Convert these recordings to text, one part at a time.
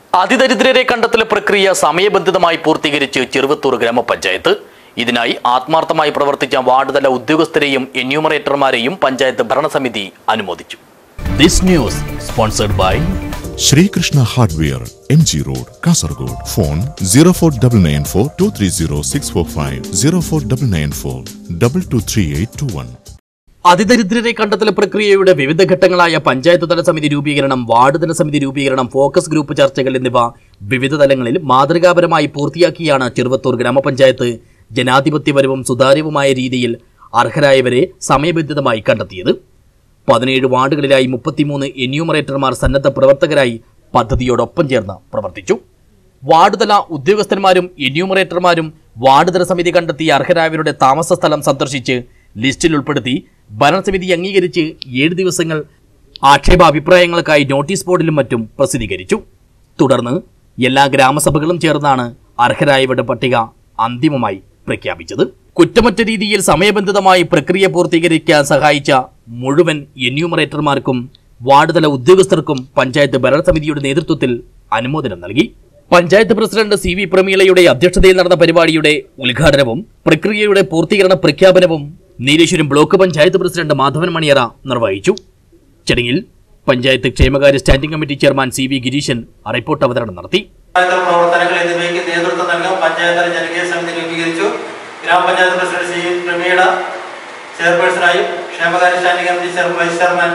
അതിദരിദ്രരെ കണ്ടെത്തൽ പ്രക്രിയ സമയബന്ധിതമായി പൂർത്തീകരിച്ച് ചെറുവത്തൂർ ഗ്രാമപഞ്ചായത്ത് ഇതിനായി ആത്മാർത്ഥമായി പ്രവർത്തിച്ച വാർഡ് തല ഉദ്യോഗസ്ഥരെയും എന്യൂമറേറ്റർമാരെയും പഞ്ചായത്ത് ഭരണസമിതി അനുമോദിച്ചു this news sponsored by Sreekrishna hardware M G road Kasaragod phone zero four double nine four two three zero six four five zero four double nine four double two three eight two one അതിദരിദ്രരെ കണ്ടെത്തൽ പ്രക്രിയയുടെ വിവിധ ഘട്ടങ്ങളായ പഞ്ചായത്ത് തല സമിതി രൂപീകരണം ward തല സമിതി രൂപീകരണം ഫോക്കസ് ഗ്രൂപ്പ് ചർച്ചകൾ എന്നിവ വിവിധ തലങ്ങളിൽ മാതൃകാപരമായി പൂർത്തിയാക്കിയാണ് ചെറുവത്തൂർ ഗ്രാമപഞ്ചായത്ത് ജനാധിപത്യപരവും സുതാര്യവുമായ രീതിയിൽ അർഹരായവരെ സമയബന്ധിതമായി കണ്ടെത്തിയത് പതിനേഴ് വാർഡുകളിലായി മുപ്പത്തിമൂന്ന് എന്യൂമറേറ്റർമാർ സന്നദ്ധ പ്രവർത്തകരായി പദ്ധതിയോടൊപ്പം ചേർന്ന് പ്രവർത്തിച്ചു വാർഡ് തല ഉദ്യോഗസ്ഥന്മാരും എന്യൂമറേറ്റർമാരും വാർഡ് തല സമിതി കണ്ടെത്തിയ അർഹരായവരുടെ താമസ സ്ഥലം സന്ദർശിച്ച് ലിസ്റ്റിൽ ഉൾപ്പെടുത്തി ഭരണസമിതി അംഗീകരിച്ച് ഏഴ് ദിവസങ്ങൾ ആക്ഷേപാഭിപ്രായങ്ങൾക്കായി നോട്ടീസ് ബോർഡിലും മറ്റും പ്രസിദ്ധീകരിച്ചു തുടർന്ന് എല്ലാ ഗ്രാമസഭകളും ചേർന്നാണ് അർഹരായവരുടെ പട്ടിക അന്തിമമായി പ്രഖ്യാപിച്ചത് കുറ്റമറ്റ രീതിയിൽ സമയബന്ധിതമായി പ്രക്രിയ പൂർത്തീകരിക്കാൻ സഹായിച്ച മുഴുവൻ എന്യൂമറേറ്റർമാർക്കും വാർഡ് തല ഉദ്യോഗസ്ഥർക്കും പഞ്ചായത്ത് ഭരണസമിതിയുടെ നേതൃത്വത്തിൽ അനുമോദനം നൽകി പഞ്ചായത്ത് പ്രസിഡന്റ് സി വി പ്രമീളയുടെ അധ്യക്ഷതയിൽ നടന്ന പരിപാടിയുടെ ഉദ്ഘാടനവും പ്രക്രിയയുടെ പൂർത്തീകരണ പ്രഖ്യാപനവും നീലേശ്വരം ബ്ലോക്ക് പഞ്ചായത്ത് പ്രസിഡന്റ് മാധവൻ മണിയറ നിർവഹിച്ചു ചടങ്ങിൽ പഞ്ചായത്ത് ക്ഷേമകാര്യ standing committee chairman C V Gireeshan report അവതരണം നടത്തി പഞ്ചായത്ത് പ്രവർത്തനങ്ങൾ എന്നിവയ്ക്ക് നേതൃത്വം നൽകാൻ പഞ്ചായത്ത് ജനകീയ സമിതി രൂപീകരിച്ചു ഗ്രാമപഞ്ചായത്ത് പ്രസിഡന്റ് സി പ്രമീള ചെയർപേഴ്സണായും ക്ഷേമകാര്യ standing committee chair vice chairman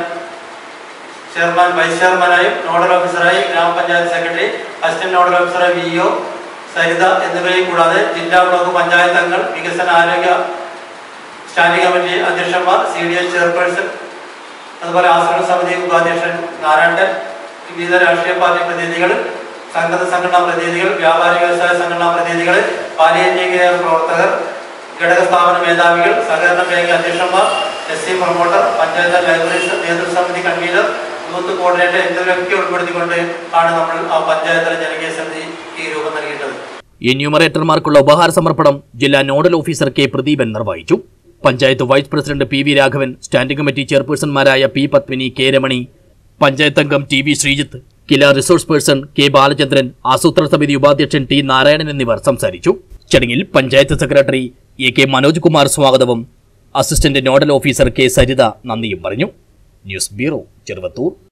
chairman vice ചെയർമാനായും നോഡൽ ഓഫീസറായി ഗ്രാമപഞ്ചായത്ത് സെക്രട്ടറി അസിസ്റ്റന്റ് നോഡൽ ഓഫീസറായി വി ഒ സരിത എന്നിവരെയും കൂടാതെ ജില്ലാ ബ്ലോക്ക് പഞ്ചായത്ത് അംഗങ്ങൾ വികസന ആരോഗ്യ സ്റ്റാൻഡിംഗ് കമ്മിറ്റി അധ്യക്ഷന്മാർ സി ഡി എസ് ചെയർപേഴ്സൺ അതുപോലെ ആശ്രമ സമിതി ഉപാധ്യക്ഷൻ നാരായണൻ വിവിധ രാഷ്ട്രീയ പാർട്ടി പ്രതിനിധികൾ സംഘടന സംഘടനാ പ്രതിനിധികൾ വ്യാപാരി വ്യവസായ സംഘടനാ പ്രതിനിധികൾ പാലിയേറ്റീവ് കെയർ പ്രവർത്തകർ ഘടക സ്ഥാപന മേധാവികൾ സഹകരണ ബാങ്ക് അധ്യക്ഷന്മാർ S C promoter panchayat library നേതൃസമിതി കൺവീനർ യൂത്ത് കോർഡിനേറ്റർ എന്നിവരൊക്കെ ഉൾപ്പെടുത്തിക്കൊണ്ട് ആണ് നമ്മൾ ആ പഞ്ചായത്തിലെ ജനകീയ സമിതി ഈ രൂപം നൽകിയിട്ടത് എന്യൂമറേറ്റർമാർക്കുള്ള ഉപഹാര സമർപ്പണം ജില്ലാ നോഡൽ ഓഫീസർ കെ പ്രദീപൻ നിർവഹിച്ചു panchayat vice president P V Raghavan standing committee ചെയർപേഴ്സൺമാരായ പി പത്മിനി കെ രമണി പഞ്ചായത്ത് അംഗം T V Sreejith KILA resource person K Balachandran ആസൂത്രണ സമിതി ഉപാധ്യക്ഷൻ ടി നാരായണൻ എന്നിവർ സംസാരിച്ചു ചടങ്ങിൽ panchayat secretary A K Manoj Kumar സ്വാഗതവും assistant nodal officer K Saritha നന്ദിയും പറഞ്ഞു ന്യൂസ് ബ്യൂറോ ചെറുവത്തൂർ